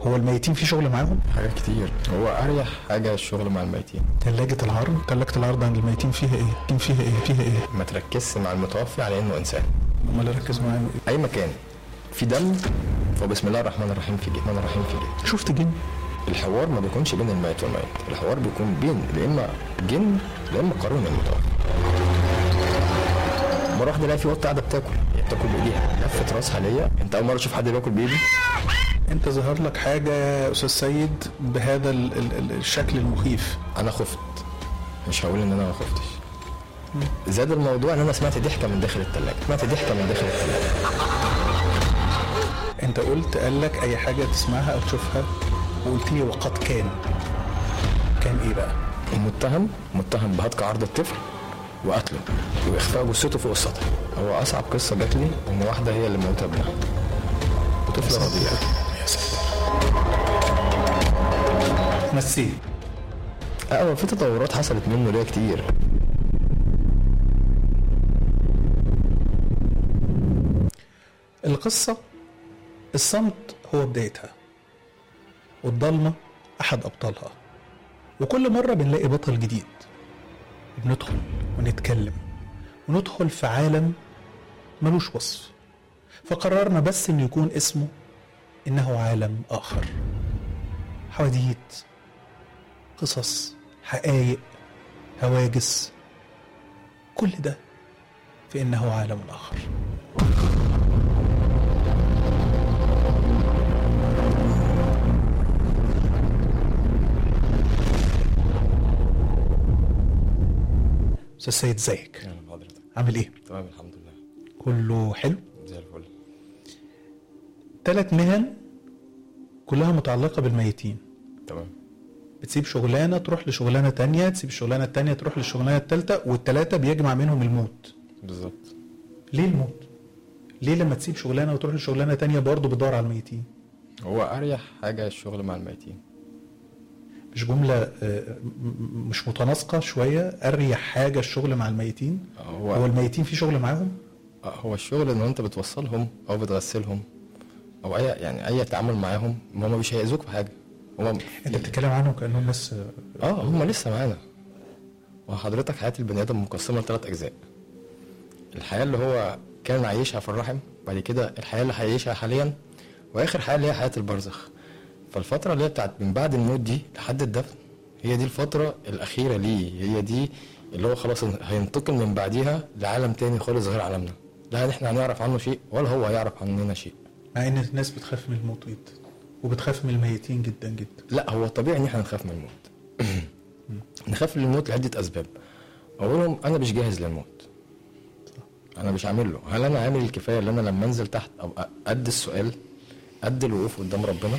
هو الميتين في شغل معاهم حاجات كتير هو اريح حاجه الشغل مع الميتين ثلاجة العرض ثلاجة العرض عند الميتين فيها ايه فيها ايه فيها ايه ما تركزش مع المتوفي على انه انسان امال اركز معاهم ايه اي مكان في دم فبسم الله الرحمن الرحيم في جه الرحمن الرحيم في جه شفت جن الحوار ما بيكونش بين الميت والميت الحوار بيكون بين يا اما جن يا اما قارون المتوفي مره واحده الاقي في قطه قاعده بتاكل هي بتاكل بايديها لفت راسها ليا انت اول مره تشوف حد بياكل بايده انت ظهر لك حاجة يا استاذ سيد بهذا ال ال ال الشكل المخيف انا خفت مش هقول ان انا ما خفتش زاد الموضوع ان انا سمعت ضحكه من داخل الثلاجه سمعت ضحكه من داخل الثلاجه انت قلت قال لك اي حاجة تسمعها او تشوفها وقلت لي وقد كان كان ايه بقى المتهم متهم بهتك عرض الطفل وقتله واخفاء جثته فوق السطح هو اصعب قصه جات لي ان واحده هي اللي موتها ابنها وطفل رضيع يا ساتر مسيه اه هو في تطورات حصلت منه ليا كتير القصة الصمت هو بدايتها والضلمة أحد أبطالها وكل مرة بنلاقي بطل جديد وبندخل ونتكلم وندخل في عالم ملوش وصف فقررنا بس إنه يكون اسمه إنه عالم آخر حواديت قصص حقايق هواجس كل ده في إنه عالم آخر استاذ سيد ازيك اهلا بحضرتك عامل ايه تمام الحمد لله كله حلو زي الفل ثلاث مهن كلها متعلقة بالميتين تمام بتسيب شغلانة تروح لشغلانة تانية تسيب الشغلانة التانية تروح للشغلانة التالتة والتلاتة بيجمع منهم الموت بالظبط ليه الموت؟ ليه لما تسيب شغلانة وتروح لشغلانة تانية برضه بتدور على الميتين؟ هو اريح حاجه الشغل مع الميتين مش جملة آه، م- م- مش متناسقة شوية أريح حاجة الشغل مع الميتين هو هو الميتين في شغل معاهم؟ هو الشغل ان انت بتوصلهم او بتغسلهم او اي يعني اي تعامل معاهم هم مش هيأذوك في حاجه هم انت بتتكلم عنهم كأنهم ناس آه، اه هم لسه معانا وحضرتك حياه البني ادم مقسمه لثلاث اجزاء الحياه اللي هو كان عايشها في الرحم بعد كده الحياه اللي هيعيشها حاليا واخر حياه اللي هي حياه البرزخ فالفتره اللي هي بتاعت من بعد الموت دي لحد الدفن هي دي الفتره الاخيره ليه هي دي اللي هو خلاص هينتقل من بعديها لعالم تاني خالص غير عالمنا لا احنا هنعرف عنه شيء ولا هو هيعرف عننا شيء مع ان الناس بتخاف من الموت جدا وبتخاف من الميتين جدا جدا لا هو طبيعي ان احنا نخاف من الموت نخاف من الموت لعده اسباب اولهم انا مش جاهز للموت انا مش عامل له هل انا عامل الكفايه اللي انا لما انزل تحت ابقى قد السؤال قد الوقوف قدام ربنا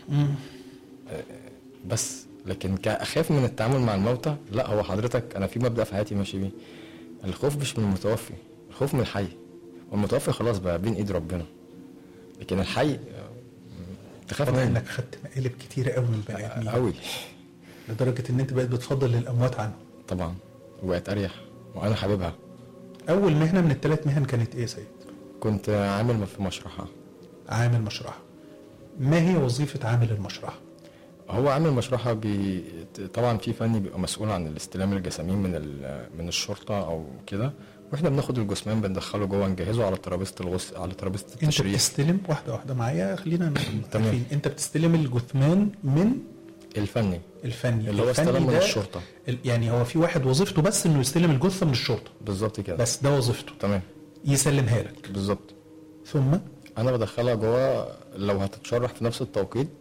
آه، بس لكن كاخاف من التعامل مع الموتى لا هو حضرتك انا في مبدا في حياتي ماشي بيه الخوف مش من المتوفي الخوف من الحي والمتوفي خلاص بقى بين ايد ربنا لكن الحي آه، تخاف واضح منه انك خدت مقالب كتيره قوي من البني ادمين قوي لدرجه ان انت بقيت بتفضل للاموات عنهم طبعا وبقت اريح وانا حاببها اول مهنه من الثلاث مهن كانت ايه يا سيد كنت عامل في مشرحه عامل مشرحه ما هي وظيفه عامل المشرحه هو عامل مشرحه بي... طبعا في فني بيبقى مسؤول عن الاستلام الجسامين من ال... من الشرطه او كده واحنا بناخد الجثمان بندخله جوه نجهزه على ترابيزه الغسل على ترابيزه انت التشريح بتستلم واحده واحده معايا خلينا نكون تمام. عارفين. انت بتستلم الجثمان من الفني الفني اللي هو الفني استلم من ده- الشرطه ال- يعني هو في واحد وظيفته بس انه يستلم الجثه من الشرطه بالظبط كده بس ده وظيفته تمام يسلمها لك بالظبط ثم انا بدخلها جوه لو هتتشرح في نفس التوقيت